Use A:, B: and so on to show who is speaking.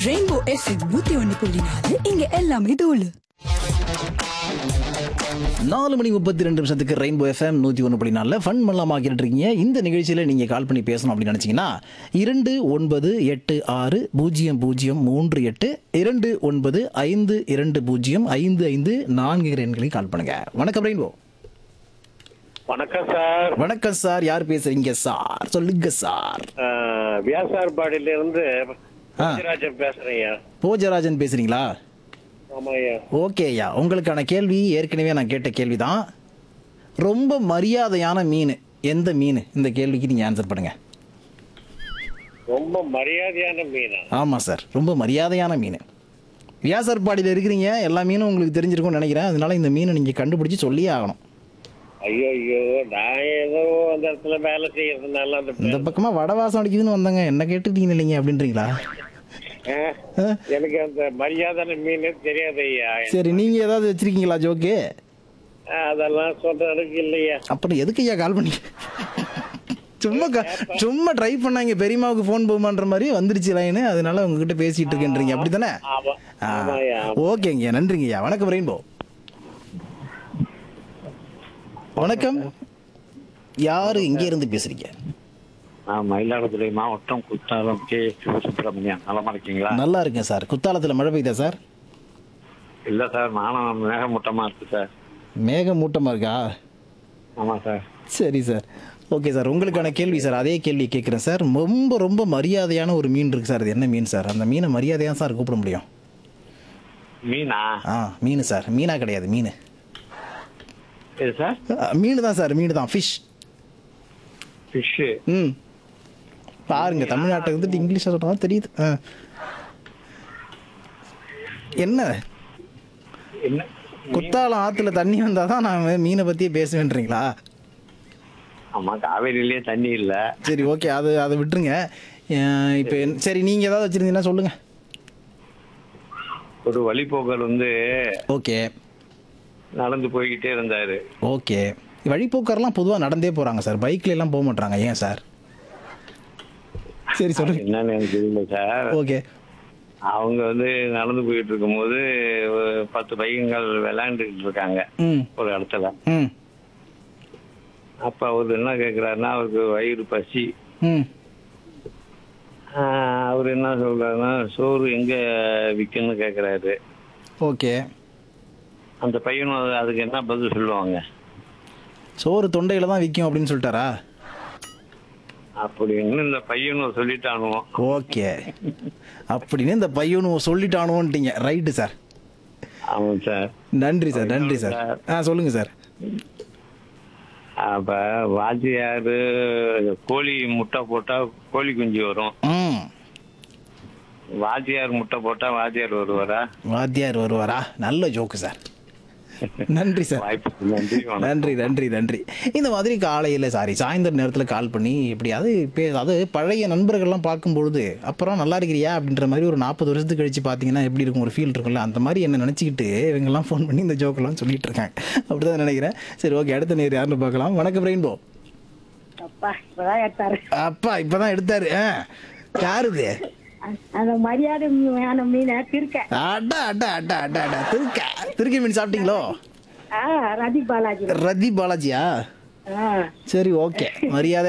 A: Rainbow FM நூத்தி ஒன்னு புள்ளி நாலு இங்க எல்லாமே தோலு
B: நாலு மணி முப்பத்தி ரெண்டு நிமிஷத்துக்கு ரெயின்போ எஃப்எம் நூற்றி ஒன்று புள்ளி நாலில் ஃபன் பண்ணலாமா இருக்கீங்க இந்த நிகழ்ச்சியில் நீங்கள் கால் பண்ணி பேசணும் அப்படின்னு நினச்சிங்கன்னா இரண்டு ஒன்பது எட்டு ஆறு பூஜ்ஜியம் பூஜ்ஜியம் மூன்று எட்டு இரண்டு ஒன்பது ஐந்து இரண்டு பூஜ்ஜியம் ஐந்து ஐந்து நான்கு எண்களையும் கால் பண்ணுங்க வணக்கம் ரெயின்போ
C: வணக்கம் சார்
B: வணக்கம் சார் யார் பேசுறீங்க சார் சொல்லுங்க சார்
C: ஆஹ், வியாசார்பாடியில இருந்து ராஜன் பேசுறேன்
B: போஜராஜன் பேசுறீங்களா
C: ஆமாய்யா
B: ஓகே ஐயா உங்களுக்கான கேள்வி ஏற்கனவே நான் கேட்ட கேள்வி தான் ரொம்ப மரியாதையான மீன் எந்த மீன் இந்த கேள்விக்கு நீங்கள் ஆன்சர் பண்ணுங்க
C: ரொம்ப மரியாதையான மீனா
B: ஆமாம் சார் ரொம்ப மரியாதையான மீன் வியாசர்பாடியில் இருக்கிறீங்க எல்லா மீனும் உங்களுக்கு தெரிஞ்சிருக்கும்னு நினைக்கிறேன் அதனால இந்த மீனை நீங்கள் கண்டுபிடிச்சி சொல்லியே ஆகணும்
C: ஐயோ ஐயோ நான் ஏதோ அந்த இடத்துல வேலை செய்யறதுனால அந்த
B: இந்த பக்கமாக வடவாசம் அடிக்குதுன்னு வந்தாங்க என்ன கேட்டுட்டீங்க இல்லைங்க அப்படின்றீங்களா
C: ஆஹ்,
B: ஆ?
C: எனக்கு அந்த மரியாதையான மீனே தெரியாது ஐயா
B: சரி நீங்கள் ஏதாவது வச்சிருக்கீங்களா ஜோக்கு
C: ஆஹ், அதெல்லாம் சொல்றதுக்கு இல்லையா
B: அப்புறம் எதுக்கு ஐயா கால் பண்ணி சும்மா க- சும்மா ட்ரை பண்ணாங்க பெரியம்மாவுக்கு ஃபோன் போகுமான்ற மாதிரி வந்துருச்சு லைனு அதனால உங்ககிட்ட பேசிட்டு இருக்கேன்றீங்க அப்படி தானே
C: ஆமா ஆமாய்யா
B: ஓகேங்க நன்றிங்கய்யா வணக்கம் ரெயின்போ வணக்கம் யாரு இங்கே இருந்து பேசுறீங்க
D: நான் மயிலாடுதுறை மாவட்டம் குத்தாலம் கே சிவசுப்பிரமணியன் நலமா இருக்கீங்களா
B: நல்லா இருக்கேன் சார் குத்தாலத்தில் மழை பெய்தா சார்
D: இல்ல சார் நானும் மேகமூட்டமா இருக்கு சார்
B: மேகமூட்டமாக இருக்கா
D: ஆமா சார்
B: சரி சார் ஓகே சார் உங்களுக்கான கேள்வி சார் அதே கேள்வி கேட்குறேன் சார் ரொம்ப ரொம்ப மரியாதையான ஒரு மீன் இருக்கு சார் அது என்ன மீன் சார் அந்த மீனை மரியாதையாக சார் கூப்பிட முடியும்
D: மீனா
B: ஆ மீன் சார் மீனா கிடையாது மீன்
D: இது சார்
B: மீன் தான் சார் மீன் தான் ஃபிஷ்
D: ஃபிஷ்ஷு
B: ம் பாருங்க தமிழ்நாட்டுக்கு வந்துட்டு இங்கிலீஷில் சொல்கிறதா தெரியுது ஆ என்ன
D: என்ன
B: குத்தாலம் ஆற்றுல தண்ணி வந்தால் தான் நான் மீனை பற்றியே பேசுவேன்றீங்களா
D: ஆமா காவேரியிலேயே தண்ணி இல்ல
B: சரி ஓகே அது அதை விட்டுருங்க இப்போ சரி நீங்கள் ஏதாவது வச்சுருந்தீங்கன்னா சொல்லுங்கள்
D: ஒரு வழிபோக்கர் வந்து
B: ஓகே
D: நடந்து போய்கிட்டே இருந்தாரு
B: ஓகே வழிப்போக்கர்லாம் பொதுவாக நடந்தே போகிறாங்க சார் பைக்ல எல்லாம் போக மாட்டாங்க ஏன் சார் சரி சொல்லுங்க
D: என்னன்னு எனக்கு தெரியல சார்
B: ஓகே
D: அவங்க வந்து நடந்து போயிட்டு இருக்கும்போது ஒரு பத்து பையன்கள் விளையாண்டுக்கிட்டு இருக்காங்க
B: ம்
D: ஒரு இடத்துல
B: ம்
D: அப்ப அவர் என்ன கேக்குறாருன்னா அவருக்கு வயிறு பசி
B: ம்
D: ஆஹ் அவர் என்ன சொல்றாருன்னா சோறு எங்க விற்குன்னு கேக்குறாரு
B: ஓகே
D: அந்த பையனும் அது- அதுக்கு என்ன பதில் சொல்லுவாங்க
B: சோறு தொண்டையில் தான் விற்கும் அப்படின்னு சொல்லிட்டாரா
D: அப்படின்னு இந்த பையனும் சொல்லிட்டானுவோம்
B: ஓகே அப்படின்னு இந்த பையனும் சொல்லிட்டானுவோன்ட்டீங்க ரைட்டு சார்
D: ஆமாம் சார்
B: நன்றி சார் நன்றி சார் ஆ சொல்லுங்கள் சார்
D: அப்ப வாத்தியாரு கோழி முட்டை போட்டா கோழி குஞ்சு வரும்
B: ம்
D: வாத்தியார் முட்டை போட்டா வாத்தியார் வருவாரா
B: வாத்தியார் வருவாரா நல்ல ஜோக்கு சார் நன்றி சார்
D: வாய்ப்புக்கு நன்றி வணக்கம்.
B: நன்றி நன்றி நன்றி இந்த மாதிரி காலையில் சாரி சாயந்தர நேரத்தில் கால் பண்ணி எப்படியாவது பே அது பழைய நண்பர்கள்லாம் பார்க்கும்பொழுது அப்புறம் நல்லா இருக்கிறியா அப்படின்ற மாதிரி ஒரு நாற்பது வருஷத்துக்கு கழிச்சு பார்த்தீங்கன்னா எப்படி இருக்கும் ஒரு ஃபீல் இருக்கும்ல அந்த மாதிரி என்ன நினச்சிக்கிட்டு இவங்கெல்லாம் ஃபோன் பண்ணி இந்த ஜோக்கெல்லாம் சொல்லிட்டு இருக்காங்க அப்படி தான் நினைக்கிறேன் சரி ஓகே அடுத்த நேர் யாருன்னு பார்க்கலாம் வணக்கம் ரெயின்போ
E: அப்பா இப்பதான் எடுத்தாரு
B: அப்பா இப்போ தான் எடுத்தாரு ஆ யாரு இது
E: அந்த மரியாதை வேணும் மீனை திருக்க
B: அட்டா அட்டா அட்டா அட்டா அட்டா திருக்க திருக்கி மீன் சாப்பிட்டீங்களோ
E: ஆ ரதி பாலாஜி
B: ரதி பாலாஜியா
E: ஆ
B: சரி ஓகே மரியாதை